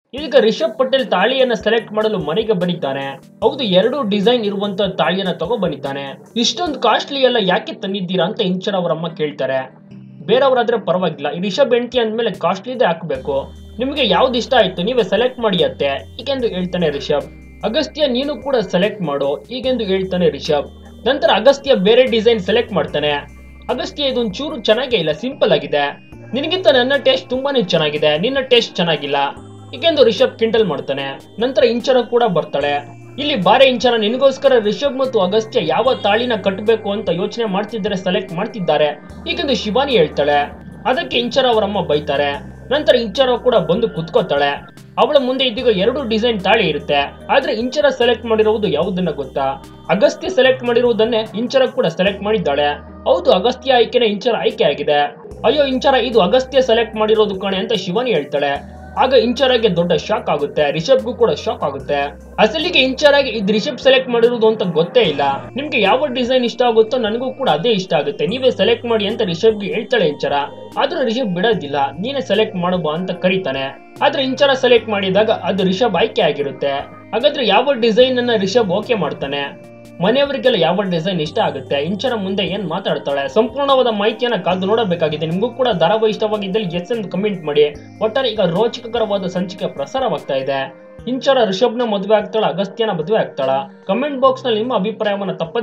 ಈಗ ರಿಷಬ್ ಪಟೇಲ್ ತಾಳಿಯನ್ನ ಸೆಲೆಕ್ಟ್ ಮಾಡಲು ಮನೆಗೆ ಬಂದಿದ್ದಾನೆ ಹೌದು ಎರಡು ಡಿಸೈನ್ ಇರುವಂತ ತಾಳಿಯನ್ನ ತಗೋ ಬಂದಿದ್ದಾನೆ ಇಷ್ಟೊಂದು ಕಾಸ್ಟ್ಲಿ ಎಲ್ಲ ಯಾಕೆ ತಂದಿದ್ದೀರಾ ಅಂತ ಇಂಚರ್ ಅವರಮ್ಮ ಕೇಳ್ತಾರೆ ಬೇರೆಯವರಾದ್ರೆ ಪರವಾಗಿಲ್ಲ ಈ ರಿಷಬ್ ಹೆಂಡತಿ ಅಂದ್ಮೇಲೆ ಕಾಸ್ಟ್ಲಿದೇ ಹಾಕ್ಬೇಕು ನಿಮಗೆ ಯಾವ್ದು ಇಷ್ಟ ಆಯ್ತು ನೀವೇ ಸೆಲೆಕ್ಟ್ ಮಾಡಿ ಅತ್ತೆ ಹೀಗೆಂದು ಹೇಳ್ತಾನೆ ರಿಷಬ್ ಅಗಸ್ತ್ಯ ನೀನು ಕೂಡ ಸೆಲೆಕ್ಟ್ ಮಾಡು ಹೀಗೆಂದು ಹೇಳ್ತಾನೆ ರಿಷಬ್ ನಂತರ ಅಗಸ್ತ್ಯ ಬೇರೆ ಡಿಸೈನ್ ಸೆಲೆಕ್ಟ್ ಮಾಡ್ತಾನೆ ಅಗಸ್ತ್ಯ ಇದೊಂದು ಚೂರು ಚೆನ್ನಾಗೇ ಇಲ್ಲ ಸಿಂಪಲ್ ಆಗಿದೆ ನಿನಗಿಂತ ನನ್ನ ಟೇಸ್ಟ್ ತುಂಬಾನೇ ಚೆನ್ನಾಗಿದೆ ನಿನ್ನ ಟೇಸ್ಟ್ ಚೆನ್ನಾಗಿಲ್ಲ ಹೀಗೆಂದು ರಿಷಬ್ ಕಿಂಡಲ್ ಮಾಡ್ತಾನೆ ನಂತರ ಇಂಚರ ಕೂಡ ಬರ್ತಾಳೆ ಇಲ್ಲಿ ಬಾರೆ ಇಂಚರ ನಿನಗೋಸ್ಕರ ರಿಷಬ್ ಮತ್ತು ಅಗಸ್ತ್ಯ ಯಾವ ತಾಳಿನ ಕಟ್ಟಬೇಕು ಅಂತ ಯೋಚನೆ ಮಾಡ್ತಿದ್ದಾರೆ ಸೆಲೆಕ್ಟ್ ಮಾಡ್ತಿದ್ದಾರೆ ಹೀಗೆಂದು ಶಿವಾನಿ ಹೇಳ್ತಾಳೆ ಅದಕ್ಕೆ ಇಂಚರ ಅವರಮ್ಮ ಬೈತಾರೆ ನಂತರ ಇಂಚರ ಕೂಡ ಬಂದು ಕುತ್ಕೋತಾಳೆ ಅವಳ ಮುಂದೆ ಇದೀಗ ಎರಡು ಡಿಸೈನ್ ತಾಳಿ ಇರುತ್ತೆ ಆದ್ರೆ ಇಂಚರ ಸೆಲೆಕ್ಟ್ ಮಾಡಿರುವುದು ಯಾವುದನ್ನ ಗೊತ್ತಾ ಅಗಸ್ತ್ಯ ಸೆಲೆಕ್ಟ್ ಮಾಡಿರುವುದನ್ನೇ ಇಂಚರ ಕೂಡ ಸೆಲೆಕ್ಟ್ ಮಾಡಿದ್ದಾಳೆ ಹೌದು ಅಗಸ್ತ್ಯ ಆಯ್ಕೆನೆ ಇಂಚರ ಆಯ್ಕೆ ಆಗಿದೆ ಅಯ್ಯೋ ಇಂಚರ ಇದು ಅಗಸ್ತ್ಯ ಸೆಲೆಕ್ಟ್ ಮಾಡಿರೋದು ಕಣೆ ಅಂತ ಶಿವಾನಿ ಹೇಳ್ತಾಳೆ ಆಗ ಇಂಚರಾಗೆ ದೊಡ್ಡ ಶಾಕ್ ಆಗುತ್ತೆ ರಿಷಬ್ಗೂ ಕೂಡ ಶಾಕ್ ಆಗುತ್ತೆ ಅಸಲಿಗೆ ಇಂಚರಾಗೆ ಇದು ರಿಷಬ್ ಸೆಲೆಕ್ಟ್ ಮಾಡಿರೋದು ಅಂತ ಗೊತ್ತೇ ಇಲ್ಲ ನಿಮ್ಗೆ ಯಾವ ಡಿಸೈನ್ ಇಷ್ಟ ಆಗುತ್ತೋ ನನಗೂ ಕೂಡ ಅದೇ ಇಷ್ಟ ಆಗುತ್ತೆ ನೀವೇ ಸೆಲೆಕ್ಟ್ ಮಾಡಿ ಅಂತ ರಿಷಬ್ಗೆ ಹೇಳ್ತಾಳೆ ಇಂಚರ ಆದ್ರೂ ರಿಷಬ್ ಬಿಡೋದಿಲ್ಲ ನೀನೇ ಸೆಲೆಕ್ಟ್ ಮಾಡಬಾ ಅಂತ ಕರೀತಾನೆ ಆದ್ರೆ ಇಂಚರ ಸೆಲೆಕ್ಟ್ ಮಾಡಿದಾಗ ಅದು ರಿಷಬ್ ಆಯ್ಕೆ ಆಗಿರುತ್ತೆ ಹಾಗಾದ್ರೆ ಯಾವ ಡಿಸೈನ್ ಅನ್ನ ರಿಷಬ್ ಓಕೆ ಮಾಡ್ತಾನೆ ಮನೆಯವರಿಗೆಲ್ಲ ಯಾವ ಡಿಸೈನ್ ಇಷ್ಟ ಆಗುತ್ತೆ ಇಂಚರ ಮುಂದೆ ಏನ್ ಮಾತಾಡ್ತಾಳೆ ಸಂಪೂರ್ಣವಾದ ಮಾಹಿತಿಯನ್ನ ಕಾದು ನೋಡಬೇಕಾಗಿದೆ ನಿಮಗೂ ಕೂಡ ಧಾರಾವಾಹಿ ಇಷ್ಟವಾಗಿದ್ದಲ್ಲಿ ಎಸ್ ಎಂದು ಕಮೆಂಟ್ ಮಾಡಿ ಒಟ್ಟಾರೆ ಈಗ ರೋಚಕಕರವಾದ ಸಂಚಿಕೆ ಪ್ರಸಾರವಾಗ್ತಾ ಇದೆ ಇಂಚರ ರಿಷಬ್ನ ಮದುವೆ ಆಗ್ತಾಳ ಅಗಸ್ತ್ಯನ ಮದುವೆ ಆಗ್ತಾಳ ಕಮೆಂಟ್ ಬಾಕ್ಸ್ ನಲ್ಲಿ ನಿಮ್ಮ ಅಭಿಪ್ರಾಯವನ್ನ ತಪ್ಪದೆ